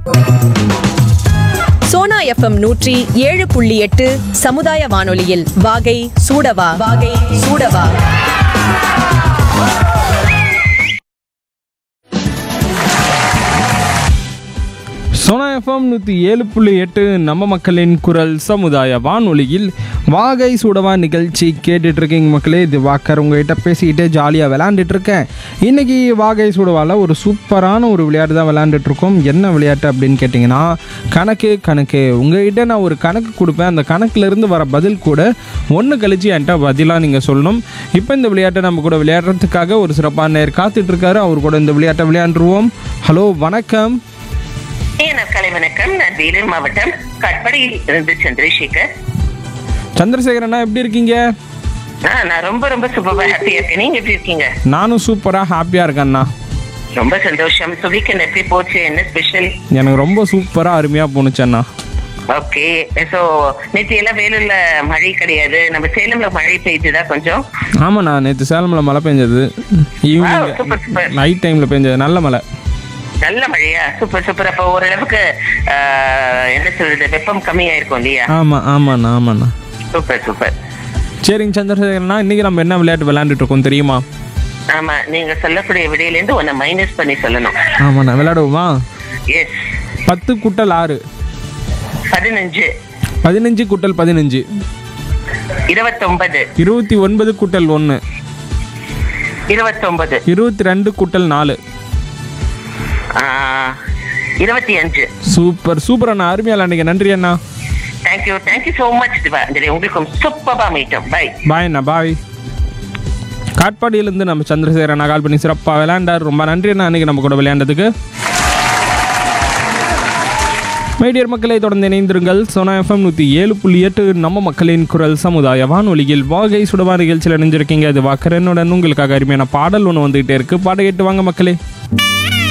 Sona FM நூற்றி ஏழு புள்ளி எட்டு சமுதாய வானொலியில் வாகை சூடவா வாகை சூடவா சோனா எஃப்எம் நூற்றி ஏழு புள்ளி எட்டு நம்ம மக்களின் குரல் சமுதாய வானொலியில் வாகை சுடவா நிகழ்ச்சி கேட்டுட்டு இருக்கீங்க மக்களே இது வாக்கர் உங்ககிட்ட பேசிக்கிட்டே ஜாலியாக விளையாண்டுட்டு இருக்கேன் இன்னைக்கு வாகை சுடவாவில் ஒரு சூப்பரான ஒரு விளையாட்டு தான் விளையாண்டுட்டு இருக்கோம் என்ன விளையாட்டு அப்படின்னு கேட்டிங்கன்னா கணக்கு கணக்கு உங்ககிட்ட நான் ஒரு கணக்கு கொடுப்பேன் அந்த கணக்குலேருந்து வர பதில் கூட ஒன்று கழிச்சு என்கிட்ட பதிலாக நீங்கள் சொல்லணும் இப்போ இந்த விளையாட்டை நம்ம கூட விளையாடுறதுக்காக ஒரு சிறப்பான நேர் காத்துட்டு இருக்காரு அவர் கூட இந்த விளையாட்டை விளையாண்டுருவோம் ஹலோ வணக்கம் ஏனர் கலை வணக்கம் நான் வேலூர் மாவட்டம் கட்படியில் இருந்து சந்திரசேகர் சந்திரசேகரண்ணா எப்படி இருக்கீங்க ஆ, நான் ரொம்ப ரொம்ப சூப்பரா ஹாப்பியா இருக்கேன் நீங்க எப்படி இருக்கீங்க நானும் சூப்பராக ஹாப்பியாக இருக்கேண்ணா ரொம்ப சந்தோஷம் ஸோ வீக்கெண்ட் எப்படி போச்சு என்ன ஸ்பெஷல் எனக்கு ரொம்ப சூப்பராக அருமையாக போணுச்சண்ணா ஓகே ஸோ நேற்று எல்லாம் வேலூர்ல மழை கிடையாது நம்ம சேலம்ல மழை பெய்யுதா கொஞ்சம் ஆமாண்ணா நேற்று சேலமில் மழை பெஞ்சது Wow, evening super, super. Night டைமில் பெஞ்சது நல்ல மழை நல்ல மழையா சூப்பர் சூப்பர் அப்போ ஓரளவுக்கு ஆ, என்ன சொல்றது வெப்பம் கம்மியா இருக்கும் இல்லையா ஆமாம் ஆமாண்ணா ஆமாண்ணா சூப்பர் சூப்பர் சரிங்க சந்திரசேகரண்ணா இன்றைக்கி நம்ம என்ன விளையாட்டு விளையாண்டுட்டு இருக்கோம் தெரியுமா ஆமா நீங்க சொல்லக்கூடிய விடையில இருந்து உன்னை மைனஸ் பண்ணி சொல்லணும் ஆமாண்ணா விளையாடுவோமா எஸ் பத்து குட்டல் ஆறு பதினஞ்சு பதினஞ்சு குட்டல் பதினஞ்சு இருபத்தொன்பது இருபத்தி ஒன்பது குட்டல் ஒன்று இருபத்தொன்பது இருபத்தி ரெண்டு குட்டல் நாலு ஆ, இருபத்தி அஞ்சு சூப்பர் சூப்பர் அண்ணா அருமையாக விளையாண்டுங்க நன்றி அண்ணா thank you thank you so much Diva இந்த உங்களுக்கும் சூப்பராக மீட்டும் பை பாய் அண்ணா பாய் காட்பாடியிலேருந்து நம்ம சந்திரசேகர் அண்ணா கால் பண்ணி சிறப்பாக விளையாண்டார் ரொம்ப நன்றி அண்ணா அன்றைக்கி நம்ம கூட விளையாண்டதுக்கு மைடியர் மக்களை தொடர்ந்து இணைந்திருங்கள் சோனா எஃப்எம் நூற்றி ஏழு புள்ளி எட்டு நம்ம மக்களின் குரல் சமுதாய வானொலியில் வாகை சுடவா நிகழ்ச்சியில் இணைஞ்சிருக்கீங்க அது வாக்கரனுடன் உங்களுக்காக அருமையான பாடல் ஒன்று வந்துகிட்டே இருக்கு பாட கேட்டு வாங்க மக்களே